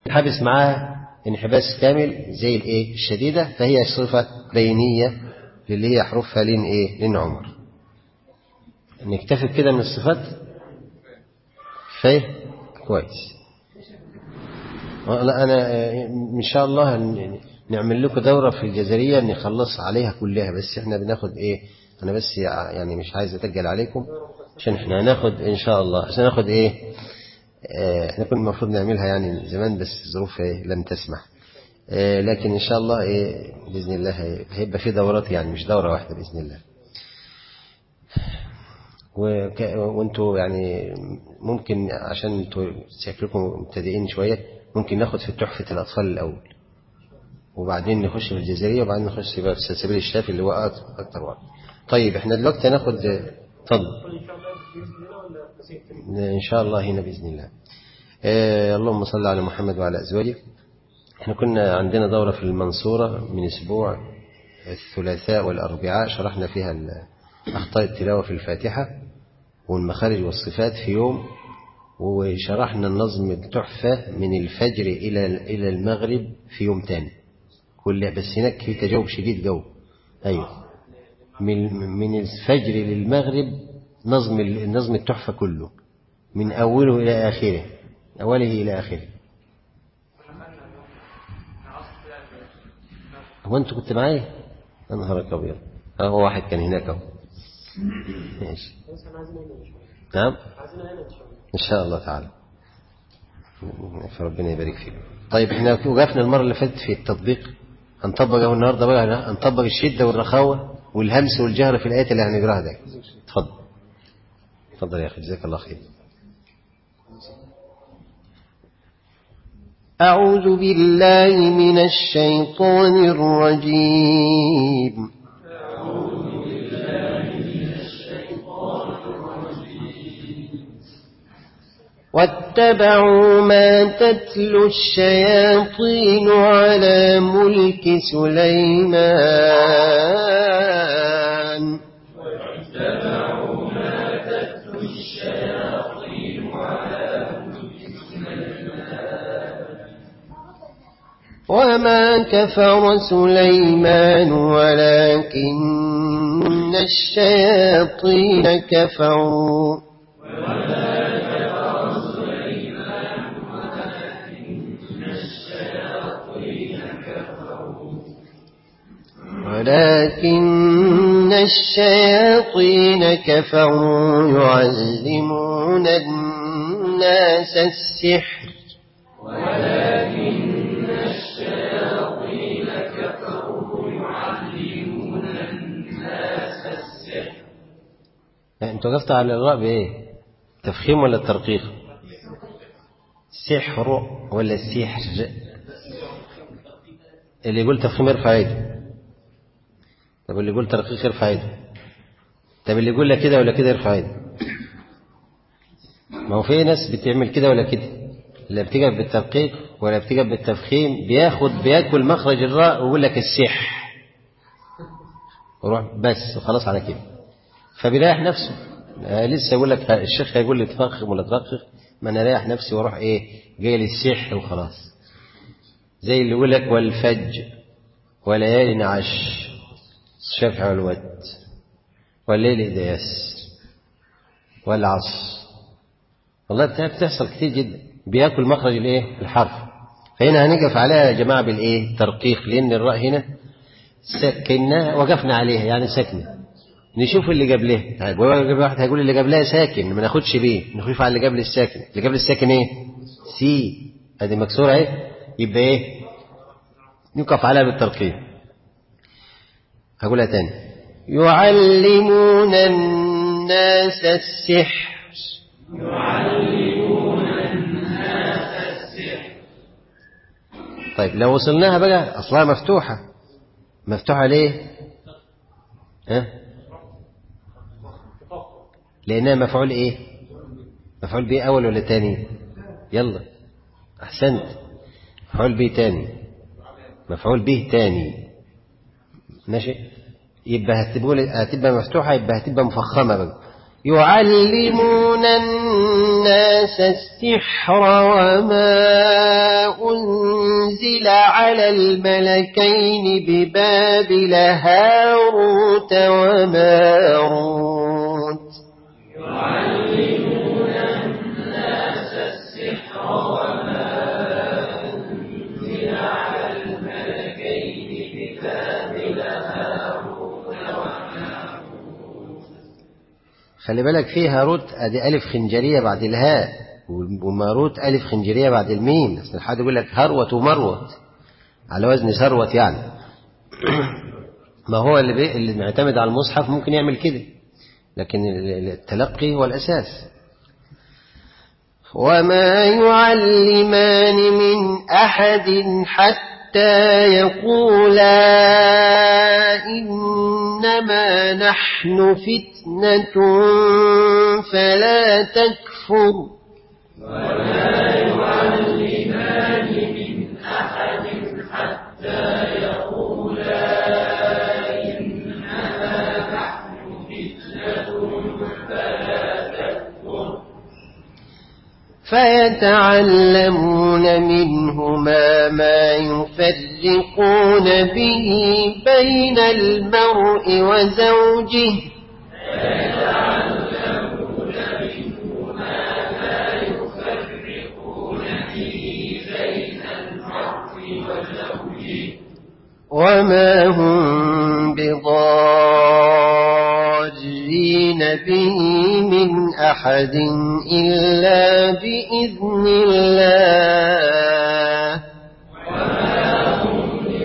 حابس معاها انحباس كامل زي الايه الشديدة فهي صفة بينية اللي هي حروفها لين ايه لين عمر نكتفي كده من الصفات كفايه كويس لا انا ان شاء الله نعمل لكم دورة في الجزرية نخلص عليها كلها بس احنا بناخد ايه انا بس يعني مش عايز اتجل عليكم عشان احنا هناخد ان شاء الله عشان ناخد ايه اه احنا كنا المفروض نعملها يعني زمان بس الظروف ايه لم تسمح اه لكن ان شاء الله ايه باذن الله هيبقى في دورات يعني مش دورة واحدة باذن الله وك... وانتوا يعني ممكن عشان انتوا شكلكم مبتدئين شوية ممكن ناخد في تحفة الأطفال الأول وبعدين نخش في الجزائرية وبعدين نخش بقى في سلسبيل الشافي اللي هو أكتر واحد طيب احنا دلوقتي هناخد اتفضل إن شاء الله هنا بإذن الله آه اللهم صل على محمد وعلى أزواجه احنا كنا عندنا دورة في المنصورة من أسبوع الثلاثاء والأربعاء شرحنا فيها أخطاء التلاوة في الفاتحة والمخارج والصفات في يوم وشرحنا النظم التحفة من الفجر إلى إلى المغرب في يوم تاني كل بس هناك في تجاوب شديد جو أيوه من من الفجر للمغرب نظم النظم التحفة كله من أوله إلى آخره أوله إلى آخره هو أنت كنت معايا؟ يا نهارك أبيض هو واحد كان هناك أهو ماشي نعم إن شاء الله تعالى فربنا يبارك فيك طيب احنا وقفنا المرة اللي فاتت في التطبيق هنطبقه النهارده بقى هنطبق الشدة والرخاوة والهمس والجهر في الآيات اللي هنقراها ده اتفضل اتفضل يا أخي جزاك الله خير أعوذ بالله من الشيطان الرجيم واتبعوا ما تتلو الشياطين على ملك سليمان واتبعوا ما تتلو الشياطين على ملك سليمان وما كفر سليمان ولكن الشياطين كفروا ولكن الشياطين كفروا يعلمون الناس السحر ولكن الشياطين كفروا يعلمون الناس السحر انت وقفت على الإغراء بإيه تفخيم ولا الترقيق سحر ولا السحر اللي يقول تفخيم يرفع ايده طب اللي يقول ترقيق يرفع ايده طب اللي يقول لا كده ولا كده يرفع ايده ما هو في ناس بتعمل كده ولا كده لا بتجب بالترقيق ولا بتجب بالتفخيم بياخد بياكل مخرج الراء ويقول لك السح وروح بس وخلاص على كده فبيريح نفسه آه لسه يقول لك الشيخ هيقول لي تفخم ولا ترقق ما انا رايح نفسي واروح ايه جاي للسح وخلاص زي اللي يقول لك والفج وليالي عش الشفع والود والليل إذا يس والعصر والله بتحصل كتير جدا بياكل مخرج الايه الحرف فهنا هنقف عليها يا جماعه بالايه ترقيق لان الراء هنا سكناها وقفنا عليها يعني ساكنه نشوف اللي قبلها واحد هيقول اللي قبلها ساكن ما ناخدش بيه نخش على اللي قبل الساكن اللي قبل الساكن ايه سي ادي مكسوره اهي يبقى ايه نقف عليها بالترقيق هقولها تاني يعلمون الناس السحر يعلمون الناس السحر طيب لو وصلناها بقى أصلها مفتوحة مفتوحة ليه ها لأنها مفعول إيه مفعول به أول ولا تاني يلا أحسنت مفعول به تاني مفعول به تاني ماشي يبقى هتبقى هتبقى مفتوحة يبقى هتبقى مفخمة بقى يعلمون الناس السحر وما أنزل على الملكين ببابل هاروت وماروت يعلمون الناس السحر وما أنزل على الملكين ببابل هاروت وماروت خلي بالك فيه هاروت ادي الف خنجريه بعد الهاء وماروت الف خنجريه بعد الميم اصل حد يقول لك هروت ومروت على وزن ثروت يعني ما هو اللي بي... اللي معتمد على المصحف ممكن يعمل كده لكن التلقي هو الاساس وما يعلمان من احد حتى يقولا انما نحن فتنه فلا تكفر ولا يعلمان من أحد حتى يقولا إنما نحن فتنة فلا تكفر فيتعلمون منهما ما يفرقون به بين المرء وزوجه يتعلمون منهما ما يفرقون به بين المرء وزوجه وما هم بضارين به من أحد إلا بإذن الله وما هم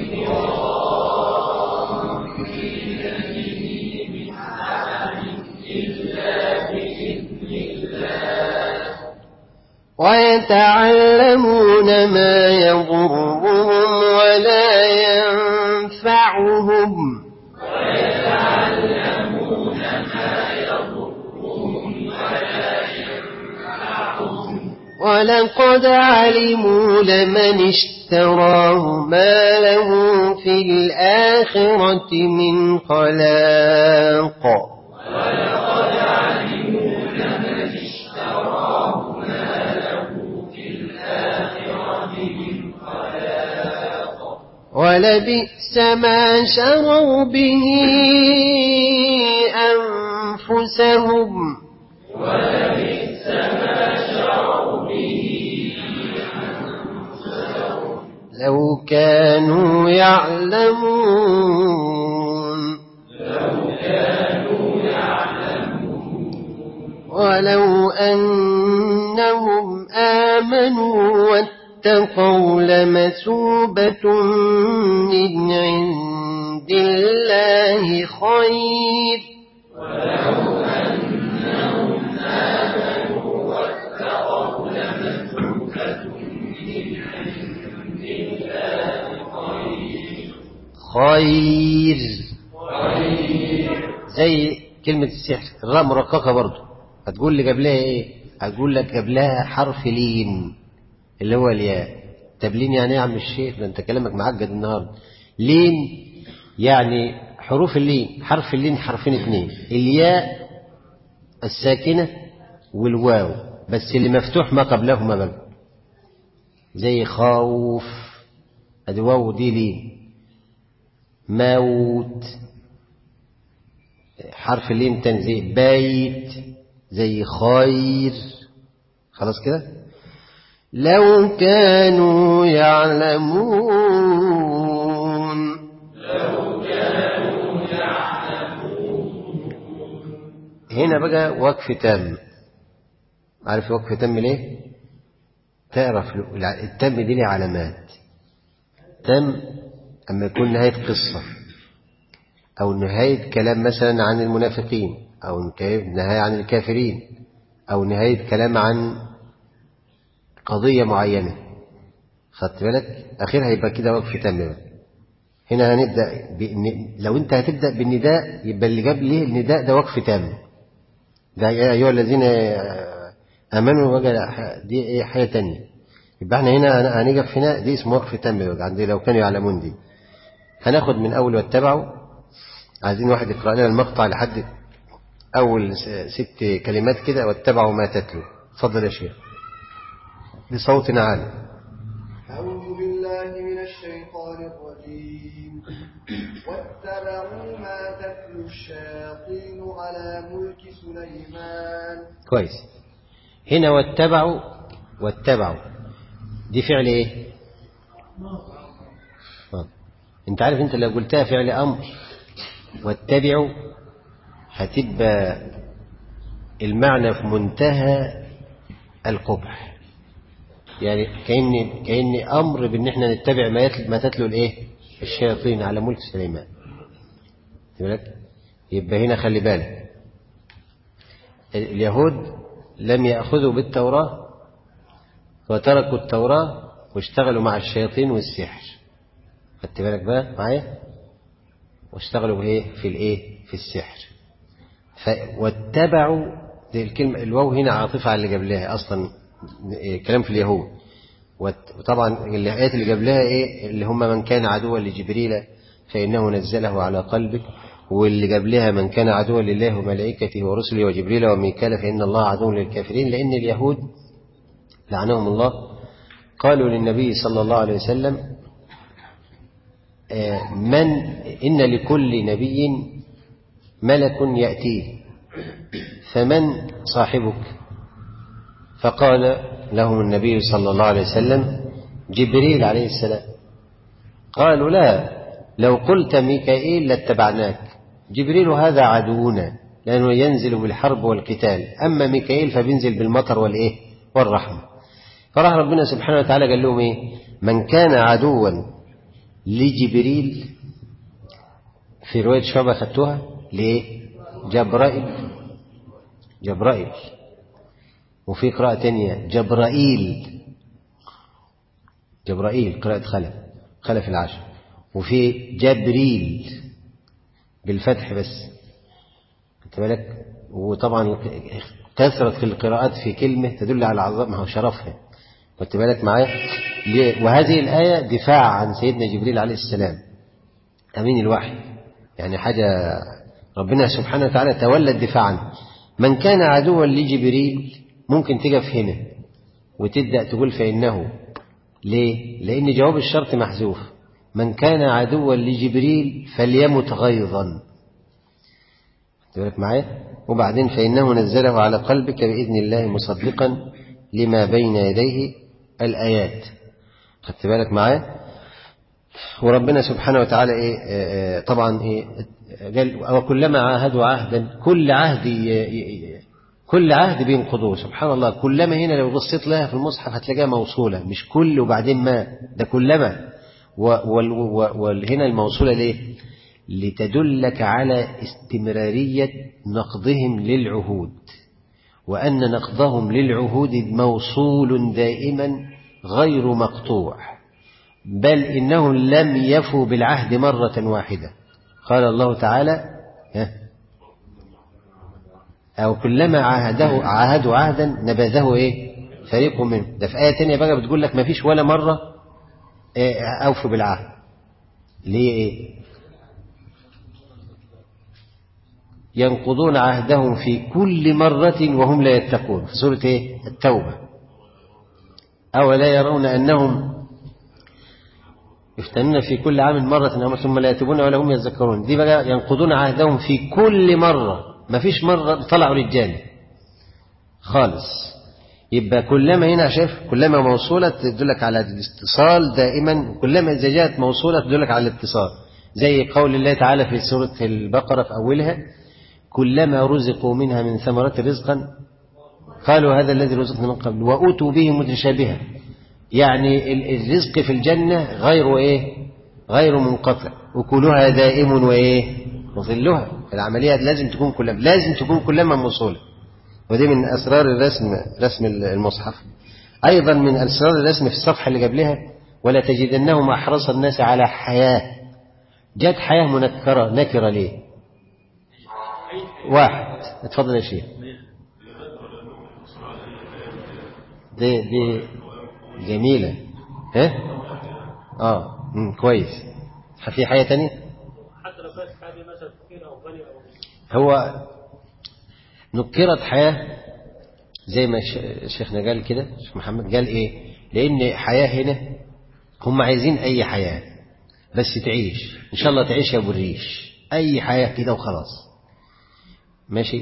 بضارين به من أحد إلا بإذن الله ويتعلمون ما يضرهم ولا ينفعهم ويتعلمون ما يضرهم ولا ينفعهم ولقد علموا لمن اشتراه ما له في الآخرة من خلاق ولقد علموا لمن اشتراه ما له في الآخرة من خلاق ولبئس ما شروا به أنفسهم ولبئس ما شروا به أنفسهم لو كانوا يعلمون لو كانوا يعلمون ولو أنهم آمنوا واتقوا لمثوبة من عند الله خير ولو أنهم آمنوا واتقوا لمثوبة من عند الله خير خير خير زي كلمة السحر الراء مرققة برضو هتقول لي قبلها ايه هتقول لك قبلها حرف لين اللي هو الياء طب لين يعني ايه يا عم الشيخ ده انت كلامك معقد النهارده لين يعني حروف اللين حرف اللين حرفين اتنين الياء الساكنة والواو بس اللي مفتوح ما قبلهما بقى زي خوف ادي واو دي لين موت حرف اللين تاني زي بيت زي خير خلاص كده لو كانوا يعلمون لو كانوا يعلمون هنا بقى وقف تام عارف وقف تام ليه تعرف التام دي ليه علامات تام أما يكون نهاية قصة أو نهاية كلام مثلا عن المنافقين أو نهاية عن الكافرين أو نهاية كلام عن قضية معينة خدت بالك أخيرا هيبقى كده وقف تام بقى. هنا هنبدأ بإن لو أنت هتبدأ بالنداء يبقى اللي جاب ليه النداء ده وقف تام ده يا أيها الذين آمنوا بقى دي إيه حاجة تانية يبقى احنا هنا هنقف هنا دي اسمه وقف تام بقى عندي لو كانوا يعلمون دي هناخد من أول واتبعوا عايزين واحد يقرأ لنا المقطع لحد أول س- ست كلمات كده واتبعوا ما تتلو اتفضل يا شيخ بصوت عالي أعوذ بالله من الشيطان الرجيم واتبعوا ما تتلو الشياطين على ملك سليمان كويس هنا واتبعوا واتبعوا دي فعل ايه آه. انت عارف انت لو قلتها فعل امر واتبعوا هتبقى المعنى في منتهى القبح يعني كأن كأن امر بان احنا نتبع ما يتل ما تتلو الايه الشياطين على ملك سليمان خد بالك؟ يبقى هنا خلي بالك اليهود لم يأخذوا بالتوراة وتركوا التوراة واشتغلوا مع الشياطين والسحر خدت بالك بقى معايا واشتغلوا بايه في الايه في السحر ف... واتبعوا دي الكلمة الواو هنا عاطفة على اللي قبلها أصلا إيه، كلام في اليهود وت- وطبعا الآيات اللي قبلها إيه اللي هم من كان عدوا لجبريل فإنه نزله على قلبك واللي قبلها من كان عدوا لله وملائكته ورسله وجبريل وميكال فإن الله عدو للكافرين لأن اليهود لعنهم الله قالوا للنبي صلى الله عليه وسلم آه، من إن لكل نبي ملك يأتيه فمن صاحبك فقال لهم النبي صلى الله عليه وسلم جبريل عليه السلام قالوا لا لو قلت ميكائيل لاتبعناك جبريل هذا عدونا لأنه ينزل بالحرب والقتال أما ميكائيل فبينزل بالمطر والإيه والرحمة فراح ربنا سبحانه وتعالى قال لهم إيه من كان عدوا لجبريل في رواية شعبة خدتوها ليه جبرائيل جبرائيل وفي قراءة تانية جبرائيل جبرائيل قراءة خلف خلف العشر وفي جبريل بالفتح بس خدت بالك وطبعا كثرة القراءات في كلمة تدل على عظمها وشرفها خدت بالك معايا ليه؟ وهذه الآية دفاع عن سيدنا جبريل عليه السلام أمين الوحي يعني حاجة ربنا سبحانه وتعالى تولى الدفاع عنه من كان عدوا لجبريل ممكن تقف هنا وتبدأ تقول فإنه ليه؟ لأن جواب الشرط محذوف من كان عدوا لجبريل فليمت غيظا خدت بالك معايا وبعدين فإنه نزله على قلبك بإذن الله مصدقا لما بين يديه الآيات خدت بالك معايا وربنا سبحانه وتعالى إيه آه، آه، طبعا إيه قال وكلما عاهدوا عهدا كل عهد ي- ي- كل عهد بينقضوه سبحان الله كلما هنا لو بصيت لها في المصحف هتلاقيها موصولة مش كل وبعدين ما ده كلما وهنا الموصولة ليه لتدلك على استمرارية نقضهم للعهود وأن نقضهم للعهود موصول دائما غير مقطوع بل إنهم لم يفوا بالعهد مرة واحدة قال الله تعالى ها أو كلما عاهده عاهدوا عهدا نبذه إيه فريق منهم ده في آية تانية بقى بتقول لك ما فيش ولا مرة إيه أوفوا بالعهد ليه إيه ينقضون عهدهم في كل مرة وهم لا يتقون في سورة إيه التوبة أولا يرون أنهم يفتنون في كل عام مرة أو ثم لا يتوبون ولا هم يذكرون دي بقى ينقضون عهدهم في كل مرة ما فيش مرة طلعوا رجال خالص يبقى كلما هنا شايف كلما موصولة تدلك على الاتصال دائما كلما إذا جاءت موصولة تدلك على الاتصال زي قول الله تعالى في سورة البقرة في أولها كلما رزقوا منها من ثمرات رزقا قالوا هذا الذي رزقنا من قبل وأوتوا به متشابها يعني الرزق في الجنة غير إيه غير منقطع وكلها دائم وإيه وظلها العملية لازم تكون كلما لازم تكون كلما موصولة ودي من أسرار الرسم رسم المصحف أيضا من أسرار الرسم في الصفحة اللي قبلها ولا تجدنهم أحرص الناس على حياة جت حياة منكرة نكرة ليه واحد اتفضل يا شيخ دي دي جميلة ها اه مم. كويس في حاجة تانية حتى لو كانت حاجه مثلا فقيره او غنيه او هو نكرت حياة زي ما شيخنا قال كده شيخ محمد قال ايه لان حياة هنا هم عايزين اي حياة بس تعيش ان شاء الله تعيش يا ابو الريش اي حياة كده وخلاص ماشي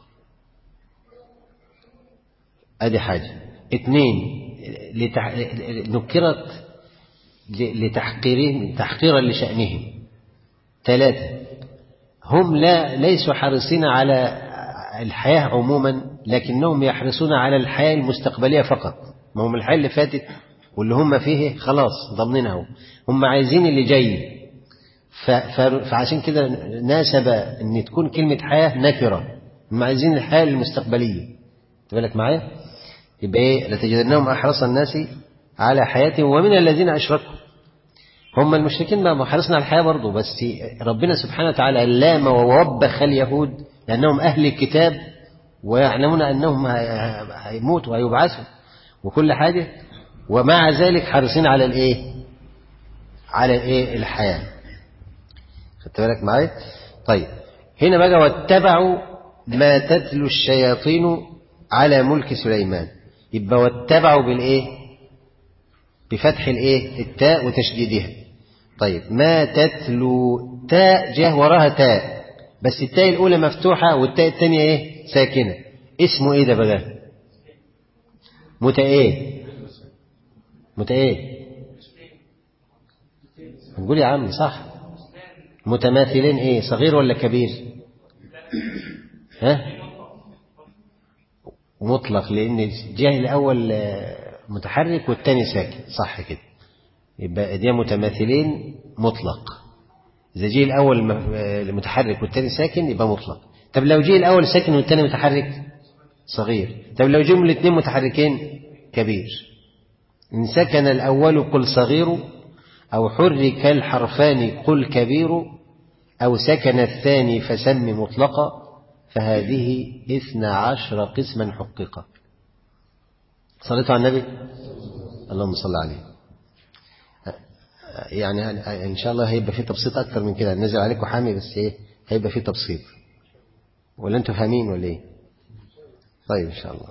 ادي حاجة اتنين لتح... نكرت لتحقيرهم تحقيرا لشأنهم ثلاثة هم لا ليسوا حريصين على الحياة عموما لكنهم يحرصون على الحياة المستقبلية فقط ما هم الحياة اللي فاتت واللي هم فيه خلاص ضمنها هم عايزين اللي جاي ف... ف... فعشان كده ناسب ان تكون كلمة حياة نكرة هم عايزين الحياة المستقبلية بالك معايا يبقى ايه لتجدنهم احرص الناس على حياتهم ومن الذين اشركوا هم المشركين ما حرصنا على الحياة برضه بس ربنا سبحانه وتعالى لام ووبخ اليهود لأنهم أهل الكتاب ويعلمون أنهم هيموتوا وهيبعثوا وكل حاجة ومع ذلك حريصين على الإيه؟ على الإيه؟ الحياة خدت بالك معايا؟ طيب هنا بقى واتبعوا ما تتلو الشياطين على ملك سليمان يبقى واتبعوا بالإيه؟ بفتح الإيه؟ التاء وتشديدها طيب ما تتلو تاء جه وراها تاء بس التاء الأولى مفتوحة والتاء الثانية إيه ساكنة اسمه إيه ده بقى متى إيه متى إيه نقول يا عم صح متماثلين إيه صغير ولا كبير ها مطلق لأن الجاه الأول متحرك والثاني ساكن صح كده يبقى دي متماثلين مطلق إذا جه الأول متحرك والثاني ساكن يبقى مطلق طب لو جه الأول ساكن والثاني متحرك صغير طب لو جم الاثنين متحركين كبير إن سكن الأول قل صغير أو حرك الحرفان قل كبير أو سكن الثاني فسم مطلقا فهذه اثنا عشر قسما حققا صليتوا على النبي اللهم صل عليه يعني ان شاء الله هيبقى في تبسيط اكتر من كده نزل عليكم حامي بس ايه هيبقى في تبسيط ولا انتوا فاهمين ولا ايه طيب ان شاء الله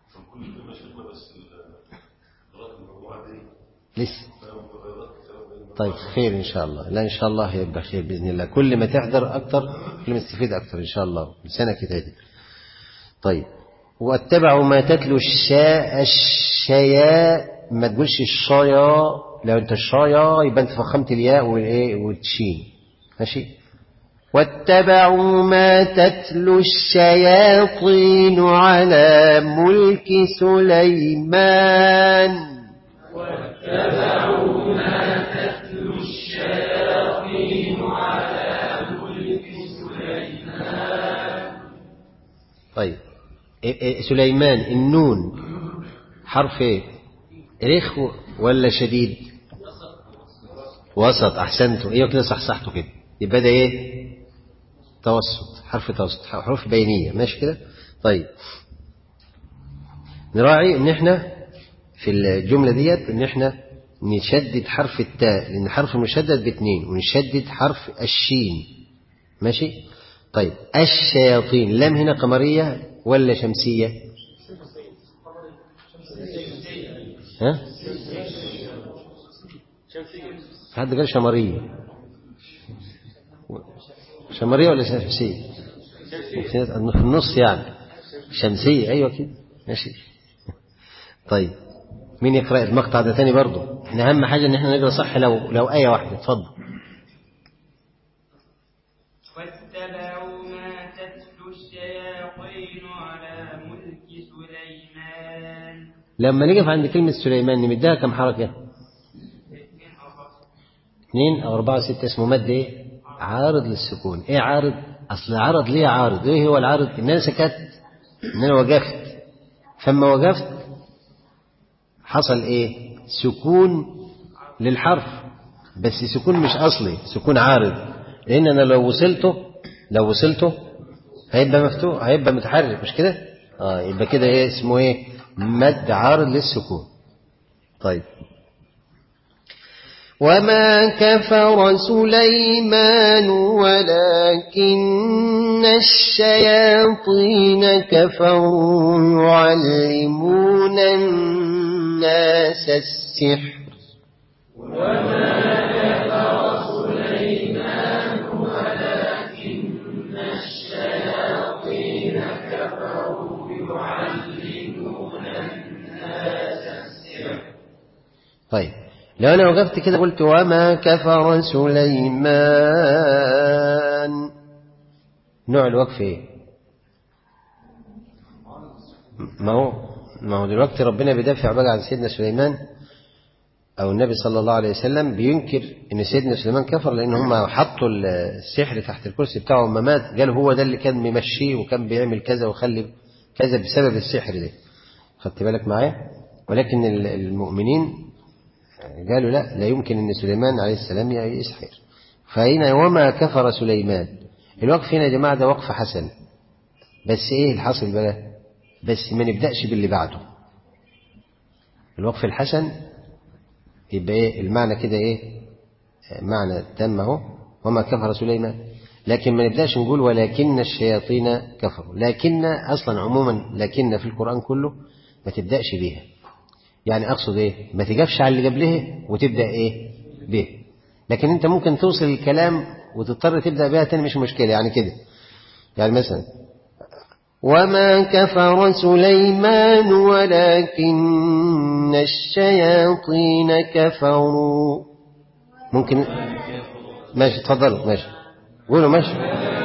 لسه طيب خير ان شاء الله لا ان شاء الله هيبقى خير باذن الله كل ما تحضر اكتر كل ما تستفيد اكتر ان شاء الله لسنه كده طيب واتبعوا ما تتلو الشاء الشياء ما تقولش الشايا لو انت الشايا يبقى انت فخمت الياء والايه والتشين ماشي واتبعوا ما تتلو الشياطين على ملك سليمان واتبعوا ما تتلو الشياطين على ملك سليمان طيب إيه إيه سليمان النون حرف ايه رخو ولا شديد وسط احسنتوا ايوه كده صحصحتوا كده يبقى ده ايه توسط حرف توسط حروف بينيه ماشي كده طيب نراعي ان احنا في الجمله ديت ان احنا نشدد حرف التاء لان حرف مشدد باثنين ونشدد حرف الشين ماشي طيب الشياطين لام هنا قمريه ولا شمسيه ها حد قال شمرية شمرية ولا شمسية في النص يعني شمسية أيوة كده ماشي طيب مين يقرأ المقطع ده تاني برضه احنا أهم حاجة إن احنا نقرأ صح لو لو آية واحدة اتفضل واتبعوا ما تتلو الشياطين على ملك سليمان لما نقف عند كلمة سليمان نمدها كم حركة اثنين أو أربعة ستة اسمه مد إيه عارض للسكون إيه عارض أصل عرض ليه عارض إيه هو العارض إن أنا سكت إن أنا وقفت فما وقفت حصل إيه سكون للحرف بس سكون مش أصلي سكون عارض لأن أنا لو وصلته لو وصلته هيبقى مفتوح هيبقى متحرك مش كده اه يبقى كده ايه اسمه ايه مد عارض للسكون طيب وما كفر سليمان ولكن الشياطين كفروا يعلمون الناس السحر طيب لو أنا وقفت كده قلت وما كفر سليمان نوع الوقف ايه ما هو ما هو دلوقتي ربنا بيدافع بقى عن سيدنا سليمان او النبي صلى الله عليه وسلم بينكر ان سيدنا سليمان كفر لان هم حطوا السحر تحت الكرسي بتاعه ما مات قال هو ده اللي كان ممشيه وكان بيعمل كذا وخلي كذا بسبب السحر ده خدت بالك معايا ولكن المؤمنين قالوا لا لا يمكن ان سليمان عليه السلام يسحر فهنا وما كفر سليمان الوقف هنا يا جماعه ده وقف حسن بس ايه الحاصل بقى بس ما نبداش باللي بعده الوقف الحسن يبقى ايه المعنى كده ايه معنى تم اهو وما كفر سليمان لكن ما نبداش نقول ولكن الشياطين كفروا لكن اصلا عموما لكن في القران كله ما تبداش بيها يعني اقصد ايه ما تجافش على اللي قبله وتبدا ايه به لكن انت ممكن توصل الكلام وتضطر تبدا بها تاني مش مشكله يعني كده يعني مثلا وما كفر سليمان ولكن الشياطين كفروا ممكن ماشي تفضلوا ماشي قولوا ماشي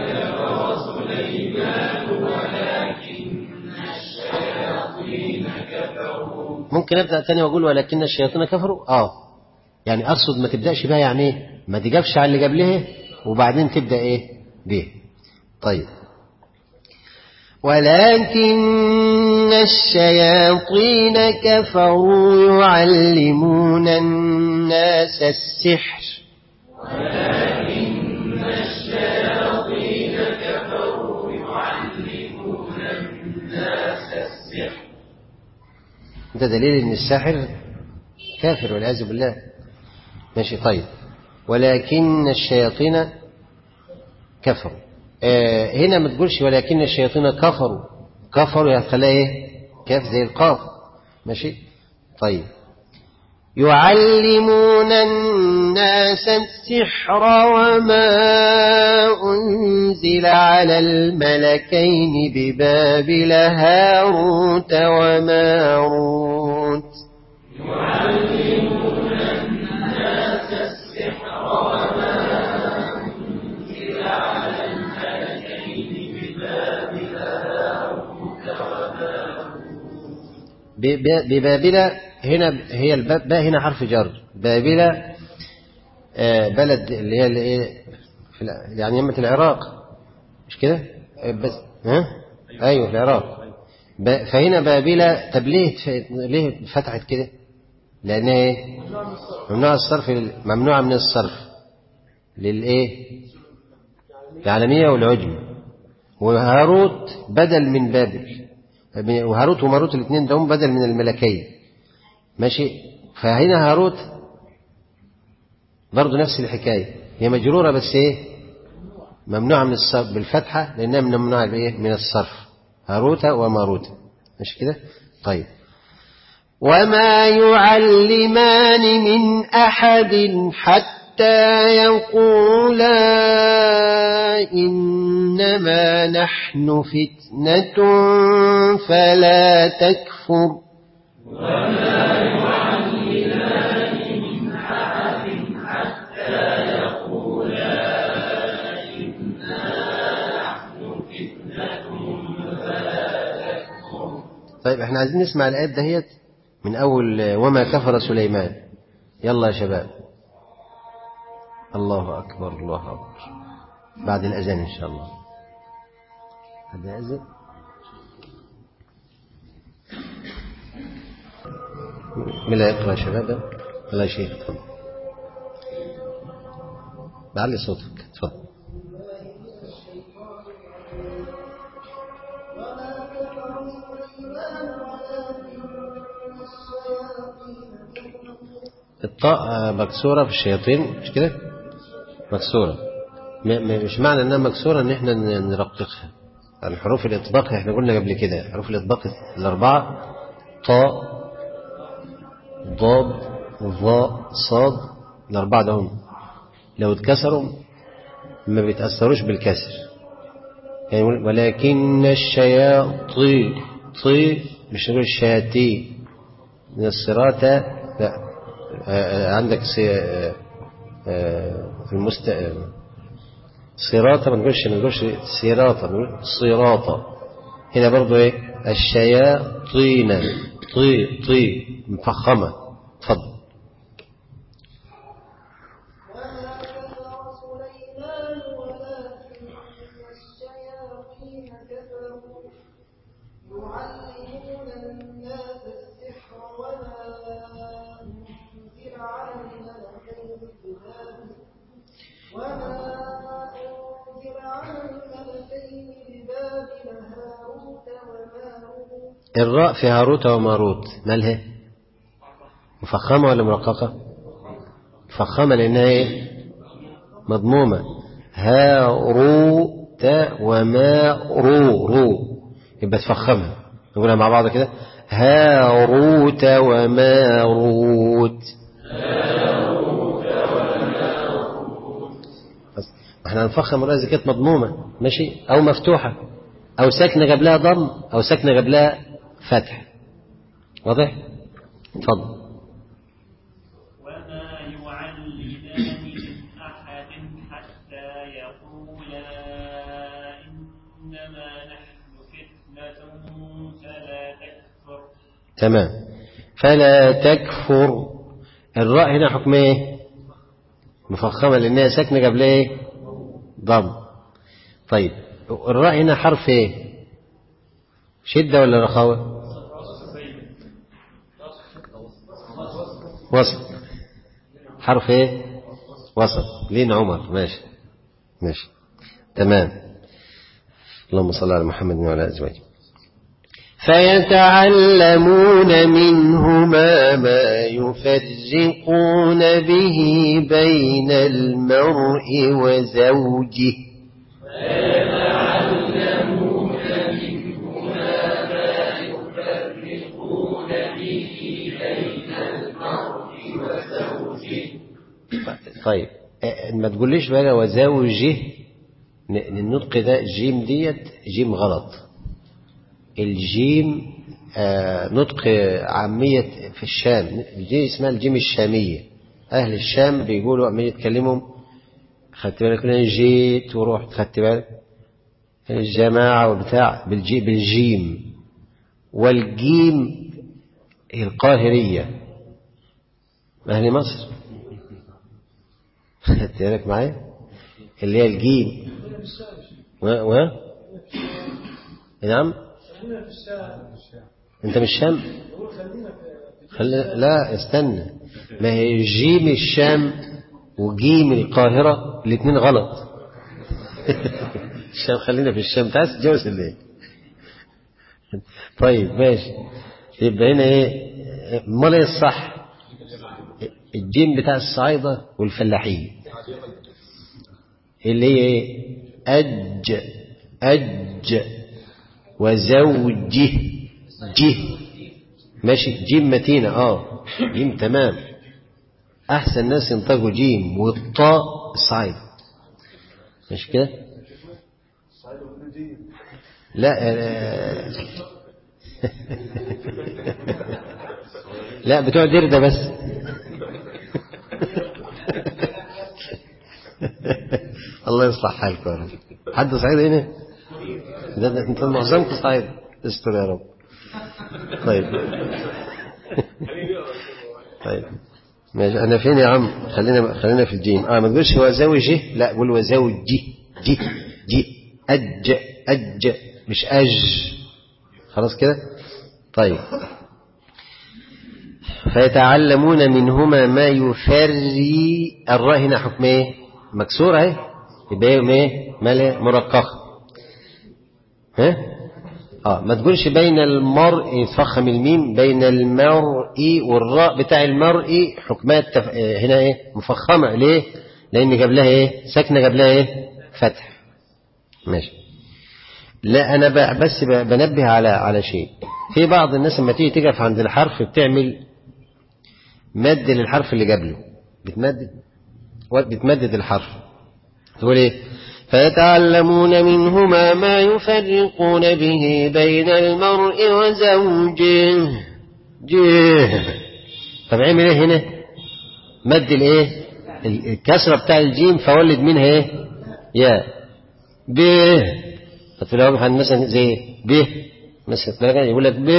ممكن ابدا تاني واقول ولكن الشياطين كفروا اه يعني اقصد ما تبداش بها يعني ايه ما تجابش على اللي قبلها وبعدين تبدا ايه به طيب ولكن الشياطين كفروا يعلمون الناس السحر ولكن الشياطين كفروا يعلمون الناس السحر ده دليل ان الساحر كافر والعياذ بالله ماشي طيب ولكن الشياطين كفروا آه هنا ما تقولش ولكن الشياطين كفروا كفروا هتخليها ايه كاف زي القاف ماشي طيب يعلمون الناس السحر وما أنزل على الملكين ببابل هاروت وماروت يعلمون الناس السحر وما أنزل على الملكين ببابل هاروت وماروت ببابل هنا هي الباء باء هنا حرف جر بابل آه بلد اللي هي اللي ايه في يعني يمة العراق مش كده بس ها ايوه في العراق فهنا بابل طب ليه ليه فتحت كده لان ايه ممنوع الصرف ممنوعه من الصرف للايه العالميه والعجم وهاروت بدل من بابل وهاروت وماروت الاثنين دول بدل من الملكين ماشي فهنا هاروت برضه نفس الحكاية هي مجرورة بس ايه ممنوعة من الصرف بالفتحة لأنها ممنوعة بإيه من الصرف هاروت وماروت مش كده طيب وما يعلمان من أحد حتى يقولا إنما نحن فتنة فلا تكفر وما يعلمان من أحد حتى يقولا إنا نحن فتنة فلا تكفر طيب احنا عايزين نسمع الآيات دهيت من أول وما كفر سليمان يلا يا شباب الله أكبر الله أكبر بعد الأذان إن شاء الله هذا أذن من لا يقرأ يا شباب لا شيء تفضل بعلي صوتك تفضل الطاء آه، مكسورة في الشياطين مش كده مكسورة م- م- مش معنى انها مكسورة ان احنا ن- نرققها يعني حروف الاطباق احنا قلنا قبل كده حروف الاطباق الاربعة طاء ضاد ظاء صاد الاربعة ده هم لو اتكسروا ما بيتأثروش بالكسر يعني يقول ولكن الشياطين طي مش نقول الشياطين من الصراط لا آه، آه، عندك سي... آه، آه، في المست آه، صراطة ما نقولش ما نقولش صراطة نقول صراطة هنا برضو ايه الشياطين طي طي مفخمة اتفضل وما كفر سليمان ولكن الشياطين كفروا يعلمون الناس السحر وما أنزل على الملكين ببابل وما أنزل على الملكين ببابل هاروت وماروت الراء في هاروت وماروت مالها مفخمة ولا مرققة مفخمة لأنها ايه مضمومة هاروت ومارو رو يبقى تفخمها نقولها مع بعض كده هاروت وماروت بس احنا هنفخم الرأي إذا كانت مضمومة ماشي أو مفتوحة أو ساكنة قبلها ضم أو ساكنة قبلها فتح واضح؟ اتفضل وما يعلمان من أحد حتى يقولا إنما نحن فتنة فلا تكفر تمام فلا تكفر الراء هنا حكم ايه مفخمة لأنها ساكنة قبل ايه ضم طيب الراء هنا حرف ايه شدة ولا رخاوة وسط حرف ايه وسط لين عمر ماشي ماشي تمام اللهم صل على محمد وعلى ازواجه فيتعلمون منهما ما يفرقون به بين المرء وزوجه طيب اه، ما تقوليش بقى وزوجه ن- النطق ده جيم ديت جيم غلط الجيم آه، نطق عامية في الشام دي اسمها الجيم الشامية أهل الشام بيقولوا عمال يتكلموا خدت بالك أنا جيت ورحت خدت بالك الجماعة وبتاع بالجي بالجيم والجيم القاهرية أهل مصر خدت بالك معايا اللي هي الجيم و و نعم انت مش شام خلي لا استنى ما هي جيم الشام وجيم القاهرة الاثنين غلط الشام خلينا في الشام انت عايز تتجوز ولا ايه طيب ماشي يبقى هنا ايه امال ايه الصح الجيم بتاع الصعايدة والفلاحين اللي هي ايه أج أج وزوجه جه ماشي جيم متينة اه جيم تمام أحسن ناس ينطقوا جيم والطاء صعيد مش كده لا آه، لا بتوع دردة بس الله يصلح حالكم يا رب حد صعيد هنا ده, ده انت معظمكم صعيد استر يا رب طيب طيب ماشي احنا فين يا عم خلينا خلينا في الجيم اه ما تقولش هو زوجه لا قول هو زوجي جي جي اج اج مش اج خلاص كده طيب فيتعلمون منهما ما يفري الراء هنا حكم ايه مكسوره اهي يبقى ايه ايه مالها مرققه ها اه ما تقولش بين المرء تفخم الميم بين المرء والراء بتاع المرء حكمها التف... آه، هنا ايه مفخمه ليه لان جاب لها ايه ساكنه جاب لها ايه فتح ماشي لا انا ب... بس ب... بنبه على على شيء في بعض الناس لما تيجي تقف عند الحرف بتعمل مد للحرف اللي قبله بتمدد بتمدد الحرف تقول ايه فيتعلمون منهما ما يفرقون به بين المرء وزوجه جه طب عمل ايه هنا مد الايه ال- الكسره بتاع الجيم فولد منها ايه يا ب فتلاقوا واحد مثلا زي ب مثلا تلاقي يقول لك ب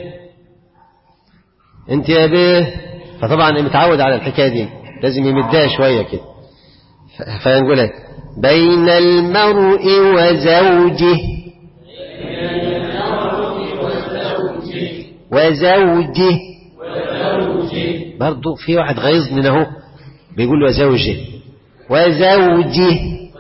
انت يا ب فطبعا متعود على الحكايه دي لازم يمدها شويه كده ف- فنقول لك بين المرء وزوجه وزوجه برضو في واحد غيظني اهو بيقول وزوجه وزوجه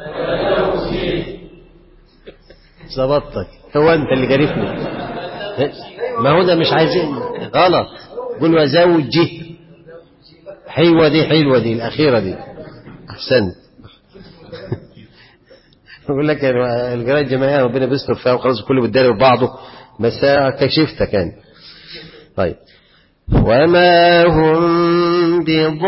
ظبطتك هو انت اللي جرفني ما هو ده مش عايزين غلط قول وزوجه حلوة دي حلوة دي الأخيرة دي أحسنت بقول لك القراءة الجماعية ربنا بيستر فيها وخلاص كله بيتداري ببعضه بس اكتشفتها كان طيب وما هم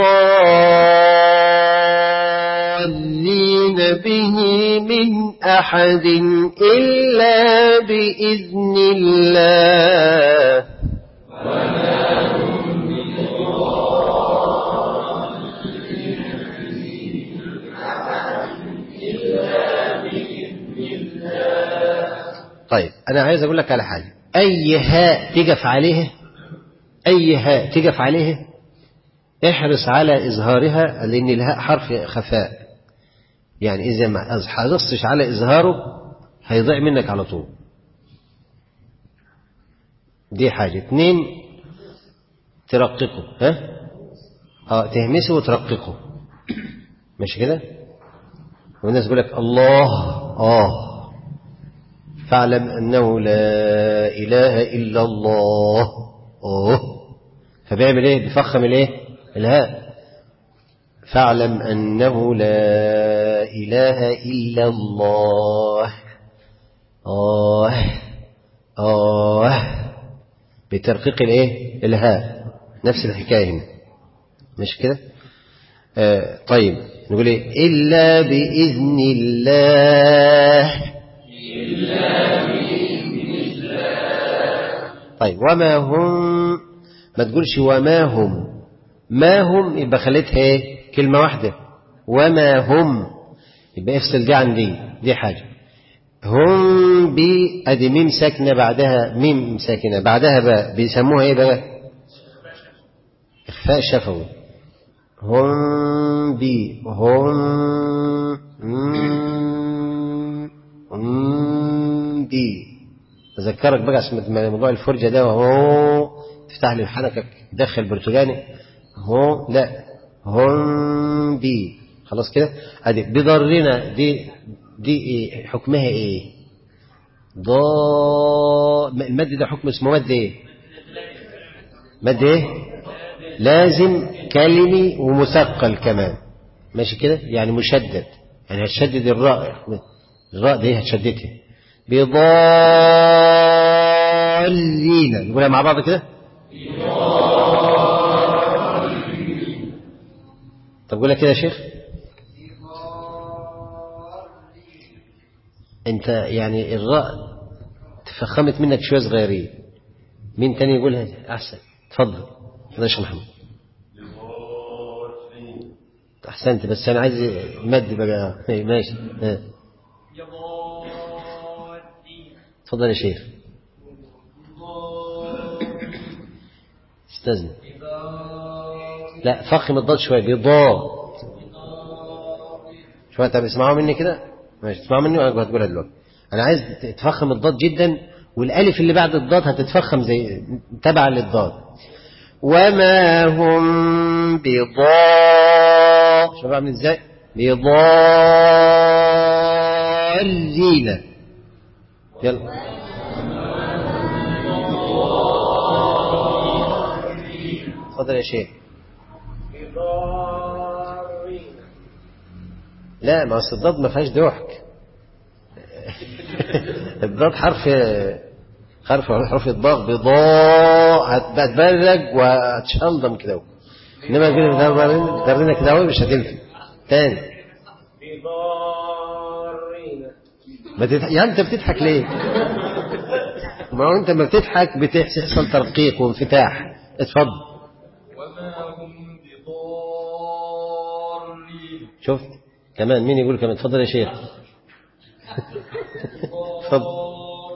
بضارين به من أحد إلا بإذن الله طيب أنا عايز أقول لك على حاجة أي هاء تقف عليها أي هاء تقف عليها احرص على إظهارها لأن الهاء حرف خفاء يعني إذا ما حرصتش على إظهاره هيضيع منك على طول دي حاجة اتنين ترققه ها اه تهمسه وترققه مش كده والناس يقول لك الله اه فاعلم أنه لا إله إلا الله أوه فبيعمل إيه بيفخم الإيه الهاء فاعلم أنه لا إله إلا الله آه آه بترقيق الإيه الهاء نفس الحكاية هنا مش كده آه طيب نقول إيه إلا بإذن الله طيب وما هم ما تقولش وما هم ما هم يبقى خليتها ايه كلمة واحدة وما هم يبقى افصل دي عن دي دي حاجة هم بي ادي ميم ساكنة بعدها ميم ساكنة بعدها بقى بيسموها ايه بقى اخفاء شفوي هم بي هم هم هم بي أذكرك بقى عشان موضوع الفرجة ده وهو تفتح لي حنكك دخل برتقاني هو لا هم بي خلاص كده ادي بضرنا دي دي إيه حكمها ايه ضا المد ده حكم اسمه مد ايه مد ايه لازم كلمي ومثقل كمان ماشي كده يعني مشدد يعني هتشدد الراء الراء دي هتشددها بضالين نقولها مع بعض كده طب قولها كده يا شيخ انت يعني الراء تفخمت منك شويه صغيرين مين تاني يقولها احسن اتفضل اتفضل يا شيخ محمد احسنت بس انا عايز مد بقى ماشي ها. اتفضل يا شيخ استاذن لا فخم الضاد شويه بضاد شويه طب اسمعوا مني كده ماشي اسمعوا مني وانا هتقولها دلوقتي انا عايز تفخم الضاد جدا والالف اللي بعد الضاد هتتفخم زي تبع للضاد وما هم بضاد شوف عامل ازاي بضالين يلا اتفضل يا شيخ بضارين لا ما اصل الضاد ما فيهاش ضحك الضاد حرف حرف حرف الضاد بضاء هتبرج وهتشلضم كده انما كده درينا كده أهو مش هتنفع تاني بضارين ما تضحك يعني انت بتضحك ليه ما هو انت ما بتضحك بتحصل ترقيق وانفتاح اتفضل وما هم بضارين شفت كمان مين يقول كمان اتفضل يا شيخ اتفضل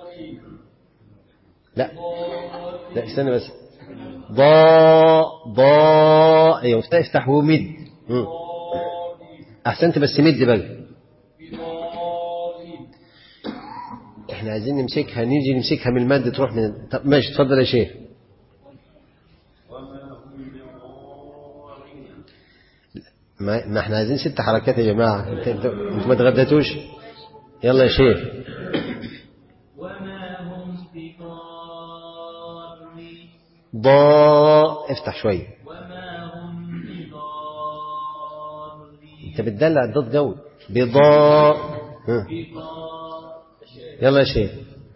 لا لا استنى بس ضاء ضاء ايوه افتح افتح ومد مم. احسنت بس مد بقى احنا عايزين نمسكها نيجي نمسكها من المد تروح من طب ماشي اتفضل يا شيخ ما, ما احنا عايزين ست حركات يا جماعة انت انت انتوا ما اتغديتوش يلا يا شيخ وما هم بضارين ضاء افتح شوية وما هم بضارين انت بتدلع الضاد قوي بضاء ها. بضار يلا يا شيخ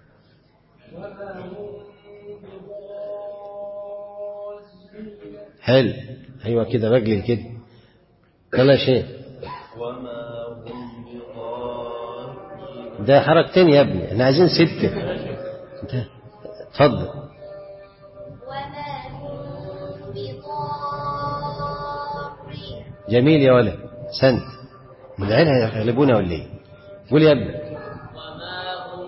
حلو ايوه كده رجل كده يلا يا شيخ وما هم بضارين ده حركتين يا ابني احنا عايزين ستة انت اتفضل وما هم بضارين جميل يا ولد سنت من العيال هيغلبونا ولا ايه قول يا ابني وما هم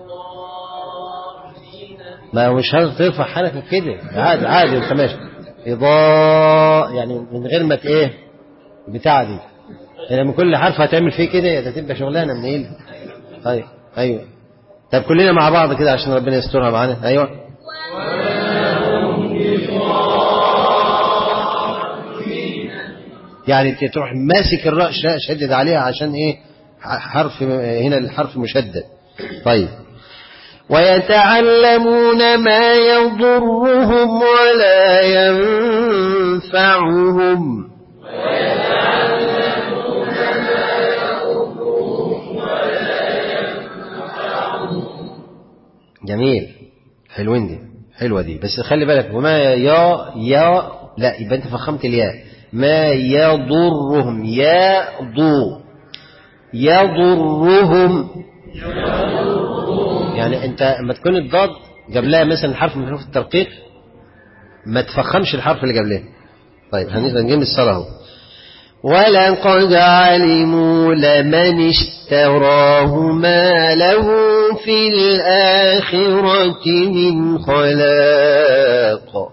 بضارين ما هو مش شرط ترفع حنكك كده عادي عادي انت ماشي إضاء يعني من غير ما ت- ايه بتاع دي يعني من كل حرف هتعمل فيه كده ده تبقى شغلانه من ايه طيب ايوه طب كلنا مع بعض كده عشان ربنا يسترها معانا ايوه يعني ت- تروح ماسك الراء ش- شدد عليها عشان ايه ح- حرف هنا الحرف مشدد طيب ويتعلمون ما يضرهم ولا ينفعهم جميل حلوين دي حلوة دي بس خلي بالك وما يا يا لا يبقى انت فخمت الياء ما يضرهم يا ضو يضرهم يعني انت لما تكون الضاد قبلها مثلا حرف من حروف الترقيق ما تفخمش الحرف اللي قبلها طيب هنبقى نجيب الصلاة اهو ولقد علموا لمن اشتراه ما له في الآخرة من خلاق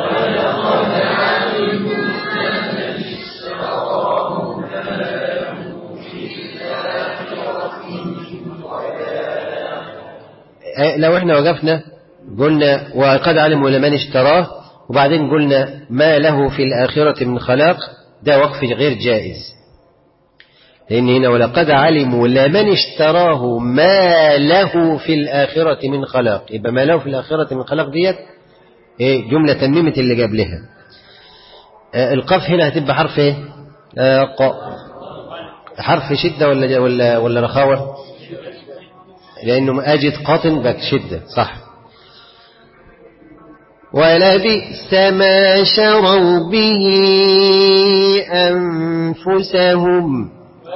آه، لو احنا وقفنا قلنا وقد علموا لمن اشتراه وبعدين قلنا ما له في الآخرة من خلاق ده وقف غير جائز لأن هنا ولقد علموا لمن اشتراه ما له في الآخرة من خلاق يبقى ما له في الآخرة من خلاق ديت ايه جملة تميمة اللي قبلها آه، القاف هنا هتبقى حرف ايه آه، قاء حرف شدة ولا ولا ولا رخاوة لأنه أجد قاطن بك شدة صح ولبئس ما شروا به أنفسهم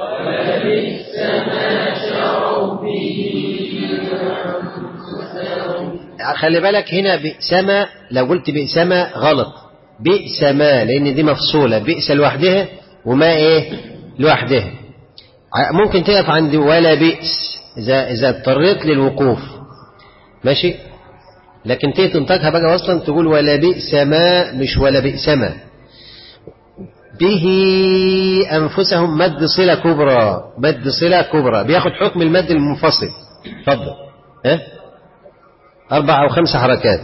خلي بالك هنا بئسما لو قلت بئسما غلط بئسما لأن دي مفصولة بئس لوحدها وما إيه لوحدها ع- ممكن تقف عند ولا بئس إذا إذا اضطريت للوقوف ماشي لكن تيجي تنطقها بقى اصلا تقول ولا بئس ما مش ولا بئس ما به انفسهم مد صله كبرى مد صله كبرى بياخد حكم المد المنفصل اتفضل ها اربع او خمس حركات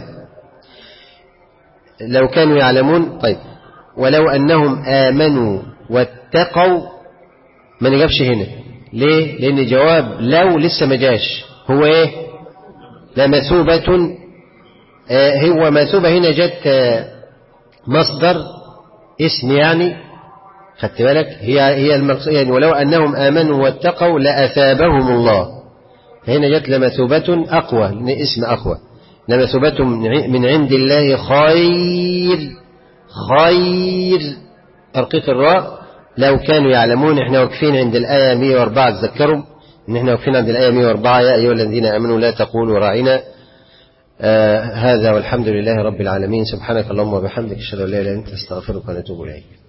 لو كانوا يعلمون طيب ولو انهم امنوا واتقوا ما نجابش هنا ليه لان جواب لو لسه ما جاش هو ايه لمثوبة آه، هو مثوبة هنا جت آه، مصدر اسم يعني خدت بالك هي هي المقصود يعني ولو أنهم آمنوا واتقوا لأثابهم الله هنا جت لمثوبة أقوى لأن اسم أقوى لمثوبة من عند الله خير خير أرقيق الراء لو كانوا يعلمون احنا واقفين عند الآية 104 تذكروا ان احنا واقفين عند الآية 104 يا أيها الذين آمنوا لا تقولوا راعنا آه هذا والحمد لله رب العالمين سبحانك اللهم وبحمدك اشهد ان لا اله الا انت استغفرك ونتوب اليك